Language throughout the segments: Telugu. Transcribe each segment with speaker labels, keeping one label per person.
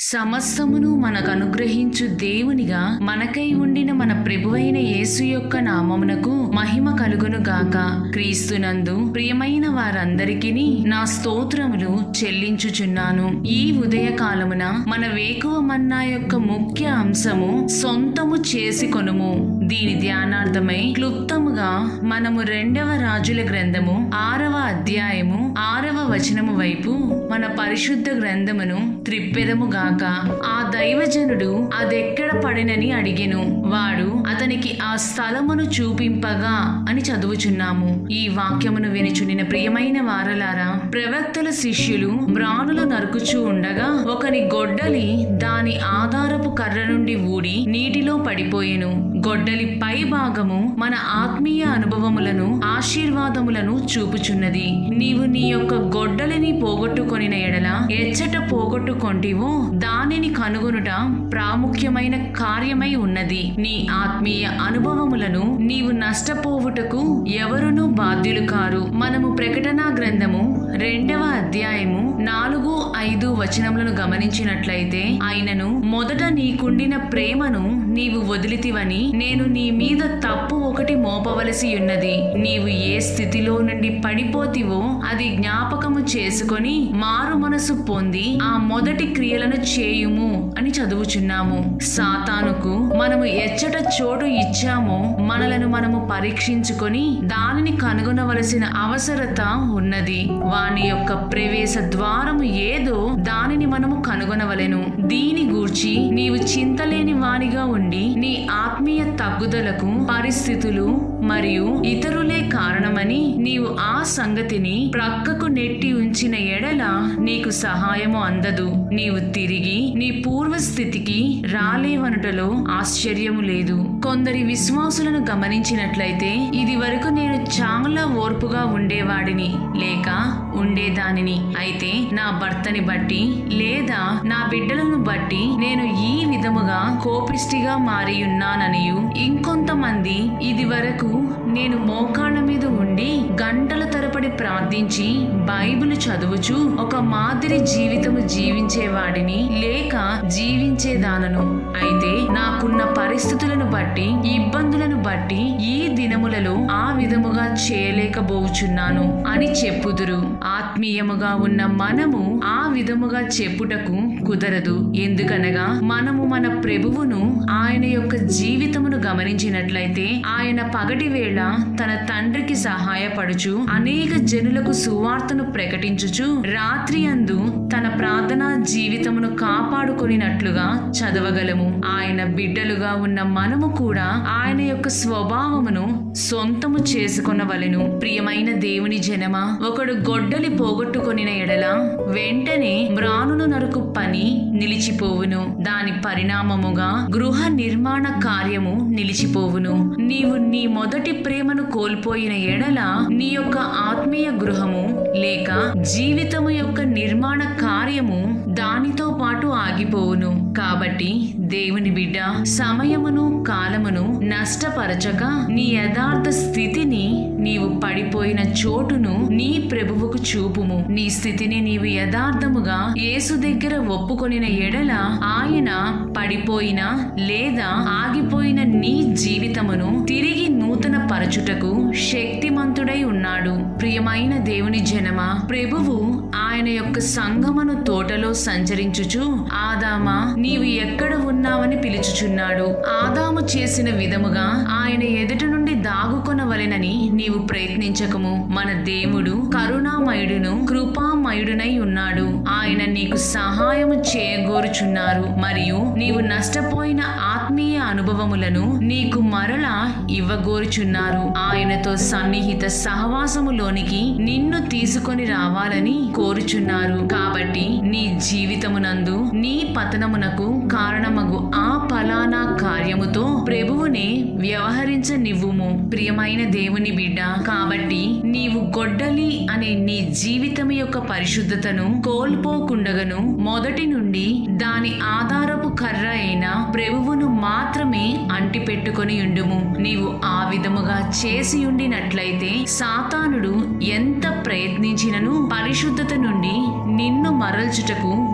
Speaker 1: సమస్తమును మనకు అనుగ్రహించు దేవునిగా మనకై ఉండిన మన ప్రభువైన యేసు యొక్క నామమునకు మహిమ కలుగును గాక క్రీస్తునందు ప్రియమైన వారందరికీ నా స్తోత్రములు చెల్లించుచున్నాను ఈ ఉదయ కాలమున మన వేకువ మన్నా యొక్క ముఖ్య అంశము సొంతము చేసి కొనుము దీని ధ్యానార్థమై క్లుప్తముగా మనము రెండవ రాజుల గ్రంథము ఆరవ అధ్యాయము ఆరవ వచనము వైపు మన పరిశుద్ధ గ్రంథమును త్రిప్పెదము గాక ఆ దైవజనుడు అదెక్కడ పడినని అడిగెను వాడు అతనికి ఆ స్థలమును చూపింపగా అని చదువుచున్నాము ఈ వాక్యమును వినుచునిన ప్రియమైన వారలారా ప్రవక్తల శిష్యులు మ్రానులు నరుకుచూ ఉండగా ఒకని గొడ్డలి దాని ఆధారపు కర్ర నుండి ఊడి నీటిలో పడిపోయెను గొడ్డలి పై భాగము మన ఆత్మీయ అనుభవములను ఆశీర్వాదములను చూపుచున్నది నీవు నీ యొక్క గొడ్డలిని పోగొట్టుకొనిన ఎడల ఎచ్చట పోగొట్టుకొంటివో దానిని కనుగొనుట ప్రాముఖ్యమైన కార్యమై ఉన్నది నీ ఆత్మీయ అనుభవములను నీవు నష్టపోవుటకు ఎవరునూ బాధ్యులు కారు మనము ప్రకటనా గ్రంథము రెండవ అధ్యాయము నాలుగు ఐదు వచనములను గమనించినట్లయితే ఆయనను మొదట నీకుండిన ప్రేమను నీవు వదిలితివని నేను నీ మీద తప్పు ఒకటి మోపవలసి ఉన్నది నీవు ఏ స్థితిలో నుండి పడిపోతివో అది జ్ఞాపకము చేసుకొని మారు మనసు పొంది ఆ మొదటి క్రియలను చేయుము అని చదువుచున్నాము సాతానుకు మనము ఎచ్చట చోటు ఇచ్చామో మనలను మనము పరీక్షించుకొని దానిని కనుగొనవలసిన అవసరత ఉన్నది వాని యొక్క ప్రవేశ ద్వారము ఏదో దానిని మనము కనుగొనవలెను దీని గూర్చి నీవు చింతలేని వానిగా ఉండి నీ ఆత్మీయ తగ్గుదలకు పరిస్థితులు మరియు ఇతరులే కారణమని నీవు ఆ సంగతిని ప్రక్కకు నెట్టి ఉంచిన ఎడల నీకు సహాయము అందదు నీవు తిరిగి నీ పూర్వ స్థితికి రాలేవనుటలో ఆశ్చర్యము లేదు కొందరి విశ్వాసులను గమనించినట్లయితే ఇది వరకు నేను చాలా ఓర్పుగా ఉండేవాడిని లేక ఉండేదానిని అయితే నా భర్తని బట్టి లేదా నా బిడ్డలను బట్టి నేను ఈ విధముగా కోపిష్టిగా మారి ఉన్నాననియు ఇంకొంతమంది ఇది వరకు నేను మోకాళ్ళ మీద ఉండి గంటల తరబడి ప్రార్థించి బైబిల్ చదువుచు ఒక మాదిరి జీవితము జీవించేవాడిని లేక జీవించేదానను అయితే నాకున్న పరిస్థితులను బట్టి ఇబ్బందులను బట్టి ఈ దినములలో ఆ విధముగా చేయలేకపోవచ్చున్నాను అని చెప్పుదురు ఆత్మీయముగా ఉన్న మనము ఆ విధముగా చెప్పుటకు కుదరదు ఎందుకనగా మనము మన ప్రభువును ఆయన యొక్క జీవితమును గమనించినట్లయితే ఆయన పగటి వేళ తన తండ్రికి సహాయపడుచు అనేక జనులకు సువార్తను ప్రకటించుచు రాత్రి అందు తన ప్రార్థనా జీవితమును కాపాడుకొనినట్లుగా చదవగలము ఆయన బిడ్డలుగా ఉన్న మనము కూడా ఆయన యొక్క స్వభావమును సొంతము చేసుకొనవలెను ప్రియమైన దేవుని జనమ ఒకడు గొడ్డలి పోగొట్టుకొనిన ఎడల వెంటనే మ్రానును నరుకు పని నిలిచిపోవును దాని పరిణామముగా గృహ నిర్మాణ కార్యము నిలిచిపోవును నీవు నీ మొదటి ప్రేమను కోల్పోయిన ఎడల నీ యొక్క ఆత్మీయ గృహము లేక జీవితము యొక్క నిర్మాణ కార్యము దానితో పాటు ఆగిపోవును కాబట్టి దేవుని బిడ్డ సమయమును కాలమును నష్టపరచక నీ యథార్థ స్థితిని నీవు పడిపోయిన చోటును నీ ప్రభువుకు చూపుము నీ స్థితిని నీవు యథార్థముగా యేసు దగ్గర ఒప్పుకొనిన ఎడల ఆయన పడిపోయిన లేదా ఆగిపోయిన నీ జీవితమును తిరిగి నూతన పరచుటకు శక్తిమంతుడై ఉన్నాడు ప్రియమైన దేవుని జనమా ప్రభువు ఆయన యొక్క సంగమను తోటలో సంచరించుచు ఆదామా నీవు ఎక్కడ ఉన్నావని పిలుచుచున్నాడు ఆదాము చేసిన విధముగా ఆయన ఎదుట నుండి దాగుకొనవలెనని నీవు ప్రయత్నించకము మన దేవుడు కరుణామయుడును కృపామయుడునై ఉన్నాడు ఆయన నీకు సహాయము చేయగోరుచున్నారు మరియు నీవు నష్టపోయిన ఆత్మీయ అనుభవములను నీకు మరలా ఇవ్వగోరుచున్నారు ఆయనతో సన్నిహిత సహవాసములోనికి నిన్ను తీసుకొని రావాలని కోరుచున్నారు కాబట్టి నీ జీవితమునందు నీ పతనమునకు కారణమగు ఆ ఫలానా కార్యముతో ప్రభువునే వ్యవహరించనివ్వుము ప్రియమైన దేవుని బిడ్డ కాబట్టి నీవు గొడ్డలి అనే నీ జీవితం యొక్క పరిశుద్ధతను కోల్పోకుండగను మొదటి నుండి దాని ఆధారపు కర్ర అయిన ప్రభువును మాత్రమే అంటి పెట్టుకొని ఉండుము నీవు ఆ విధముగా చేసి ఉండినట్లయితే సాతానుడు ఎంత ప్రయత్నించినను పరిశుద్ధత నుండి నిన్ను మరల్చుటకు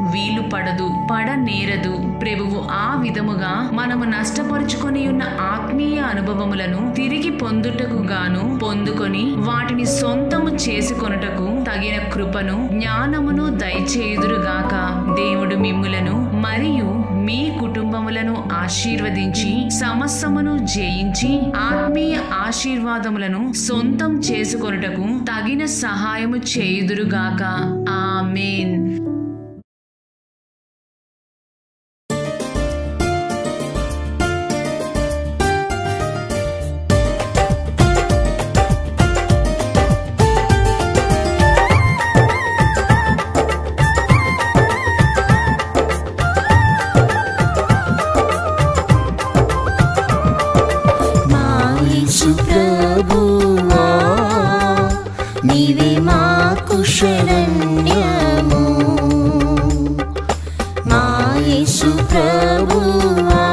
Speaker 1: వీలు పడదు పడనేరదు ప్రభువు ఆ విధముగా మనము నష్టపరుచుకొని ఉన్న ఆత్మీయ అనుభవములను తిరిగి పొందుటకు గాను పొందుకొని వాటిని సొంతము చేసుకొనుటకు తగిన కృపను జ్ఞానమును దయచేయుదురుగాక దేవుడు మిమ్ములను మరియు మీ కుటుంబములను ఆశీర్వదించి సమస్తమును జయించి ఆత్మీయ ఆశీర్వాదములను సొంతం చేసుకొనుటకు తగిన సహాయము చేయుదురుగాక ఆమేన్
Speaker 2: మా యేసు ప్రభువా నీవే మాకు శరణ్యము మా యేసు ప్రభువా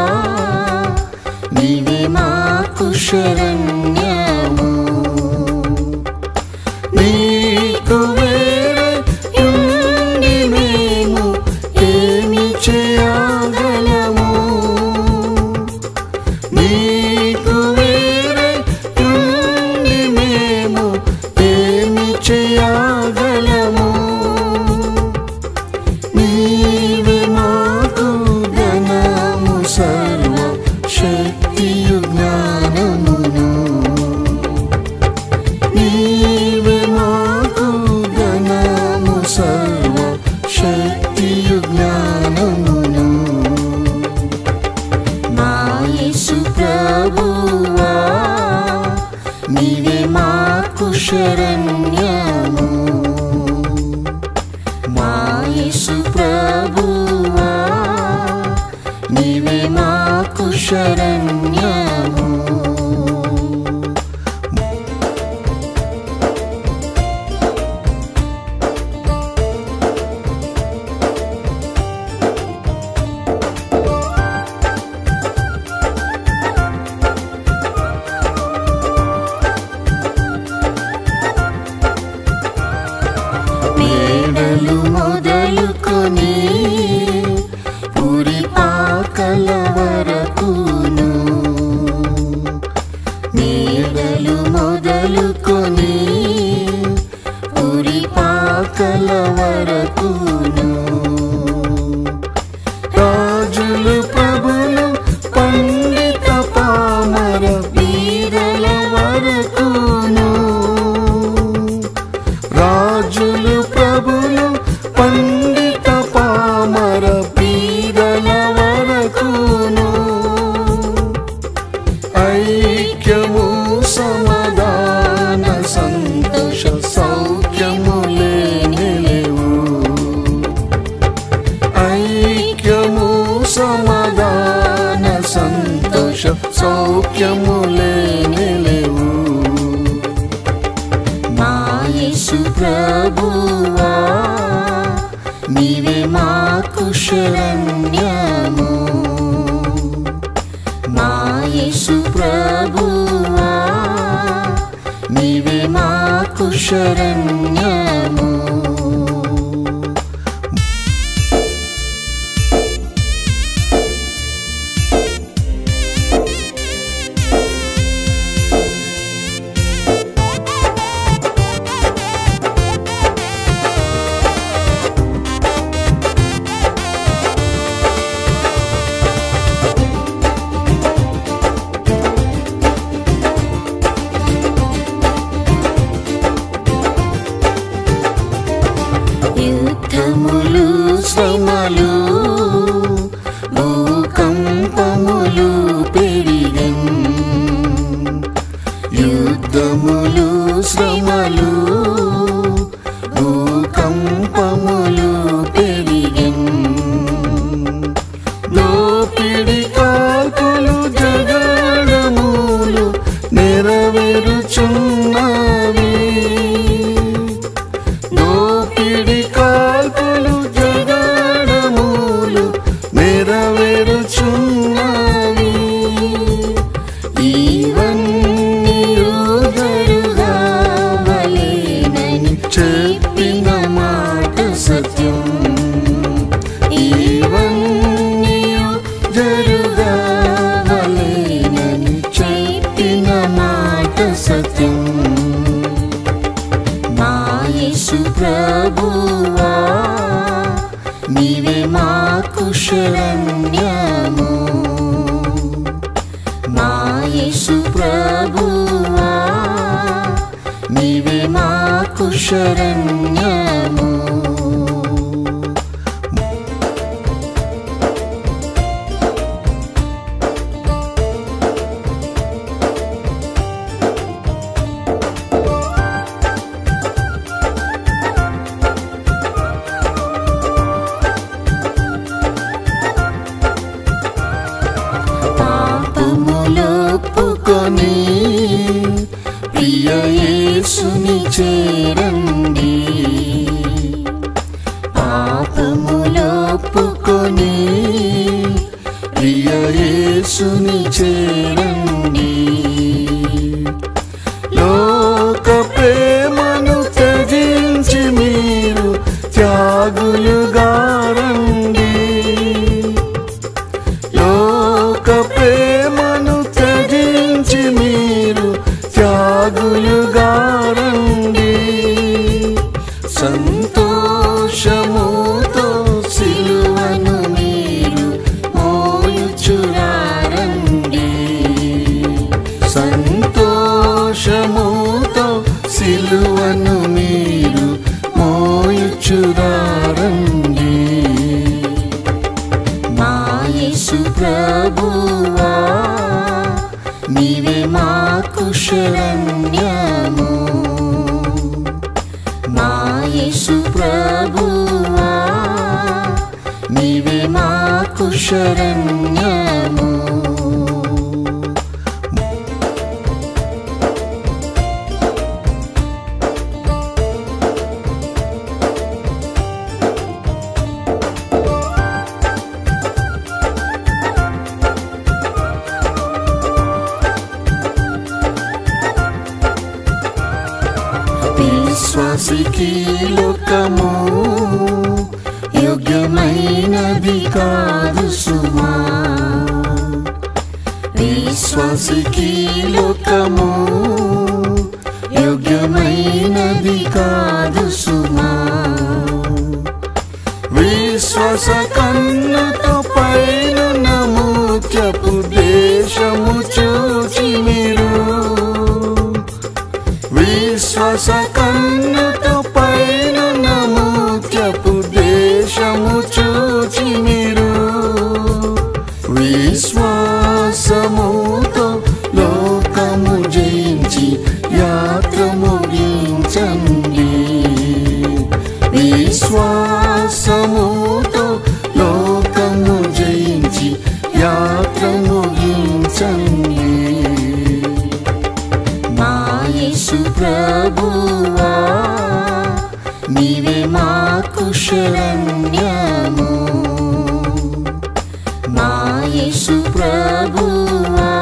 Speaker 2: నీవే మాకు శరణ్యము నీకు వేరే ఉండి మేము ఏమి చేయగలము నీకు వేరే ఉండి మేము ఏమి చేయగలము నీవే మాకు ధనము సర్వ శక్తియు జ్ఞానమును నీవే మాకు ధనము సర్వ శక్తియు జ్ఞానమును మా యేసు ప్రభువా నీవే మాకు శరణ్యము మా యేసు ప్రభువా నీవే మాకు శరణ్యము మేడలు మొదలుకొని పురి పాకల వరకును మేడలు మొదలుకొని పురి పాకల వరకును రాజులు ప్రభులు పండిత పామర వీరల వరకును రాజులు ప్రభులు పండిత పామర పీదల వరకును ఐక్యము సమాధాన సంతోష సౌఖ్యము లేనిలేవు ఐక్యము సమాధాన సంతోష సౌఖ్యము లేనిలేవు మా యేసు ప్రభువా నీవే మాకు శరణ్యము మా యేసు ప్రభువా నీవే మాకు శరణ్యము యుద్ధములు శ్రమలు భూకంపములు పెరిగన్ యుద్ధములు శ్రమలు భూకంపములు పెరిగన్ దోపిడి కాల్పులు జగడములు నెరవేరుచున్నవి దోపిడి కాల్పులు జగడములు నెరవేరుచున్నవి ఇవన్నీ జరుగుగావలేనని చెప్పిన మాట సత్యం సత్యం మా యేసు ప్రభువా నీవే మాకు శరణ్యము మా యేసు ప్రభువా నీవే మాకు శరణ్యము పాపములొప్పుకొని ప్రియ యేసుని చేరండి పాపములొప్పుకొని ప్రియ యేసుని చేరండి లోక ప్రేమను త్యజించి మీరు త్యాగులుగా రండి లోక ప్రేమను త్యజించి మీరు త్యాగులుగా రండి సంతోషముతో సిలువను మీరు మోయుచురారండి సంతోషముతో సిలువను మీరు మోయుచురారండి మా యేసు ప్రభువా నీవే మాకు శరణ్యము మా యేసు ప్రభువా నీవే మాకు శరణ్యము విశ్వాసికి లోకము యోగ్యమైనది కాదు సుమా విశ్వాసికి లోకము యోగ్యమైనది కాదు సుమా విశ్వాస కన్నుతో పైన నమూత్యపు దేశము చూచి మీరు విశ్వాస కన్నుతో పైన నమూత్యపు దేశము చూచి మీరు విశ్వాసముతో లోకము జయించి యాత్ర ముగించండి విశ్వాసముతో లోకము జయించి యాత్ర ముగించండి మా యేసు ప్రభువా నీవే మాకు శరణ్యము మా యేసు ప్రభువా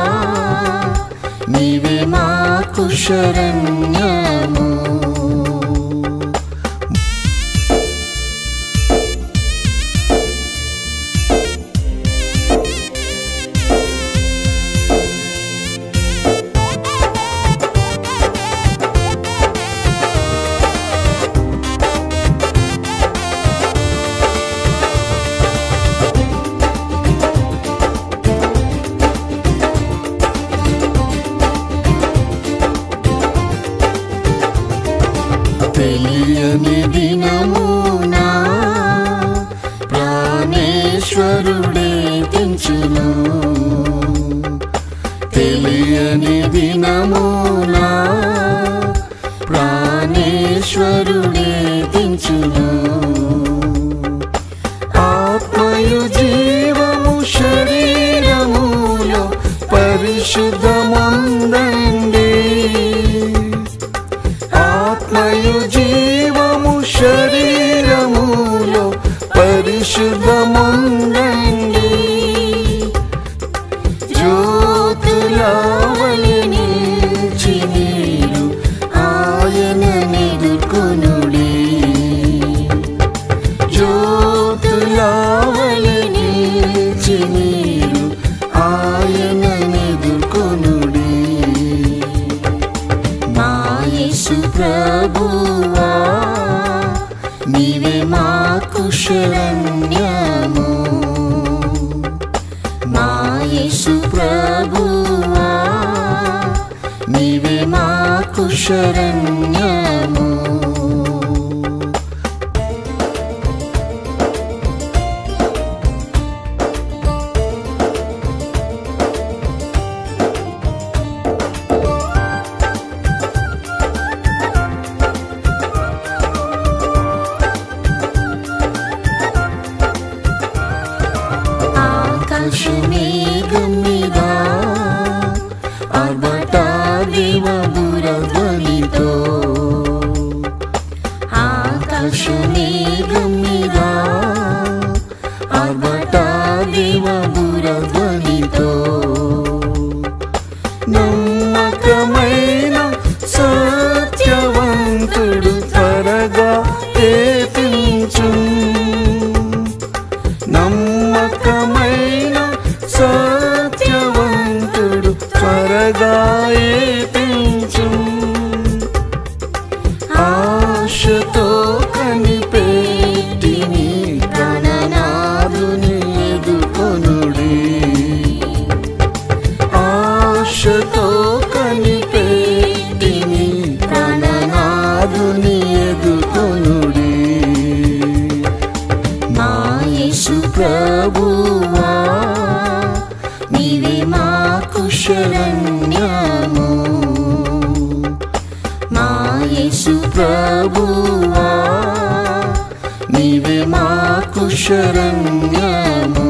Speaker 2: నీవే మాకు శరణ్యము తెలియని దినమునా ప్రాణేశ్వరుడే తెంచును తెలియని దినమునా ప్రాణేశ్వరుడే తెంచును ఆత్మయు జీవము శరీరములో పరిశుద్ధమందండి ఆత్మయు జీవము శరీరములో పరిశుద్ధమందండి జ్యోతులవలి నిలిచి మీరు ఆయన ఎదుర్కొనుడి జ్యోతులవలి నిలిచి మీరు ఆయన ఎదుర్కొనుడి యేసు ప్రభువా నీవే మాకు శరణ్యము మా యేసు ప్రభువా నీవే మాకు శరణ్యము ఆకాశమేఘం మీద ఆర్భట దేవబుర ధ్వనితో ఆకాశమేఘం మీద ఆర్భట దేవబుర ధ్వనితో నమ్మకమైన సత్యవంతుడు త్వరగా ఏపించు నమ్మకమైన సత్యవంతుడు త్వరగా ఏపించు ఆశతో కనిపెట్టిని ప్రాణనాథుని ఎదుకొనుడి ఆశతో కనిపెట్టిని ప్రాణనాథుని ఎదుకొనుడి మా యేసు ప్రభువా నీవే మాకు శరణ్యము మా యేసు ప్రభువా నీవే మాకు శరణ్యము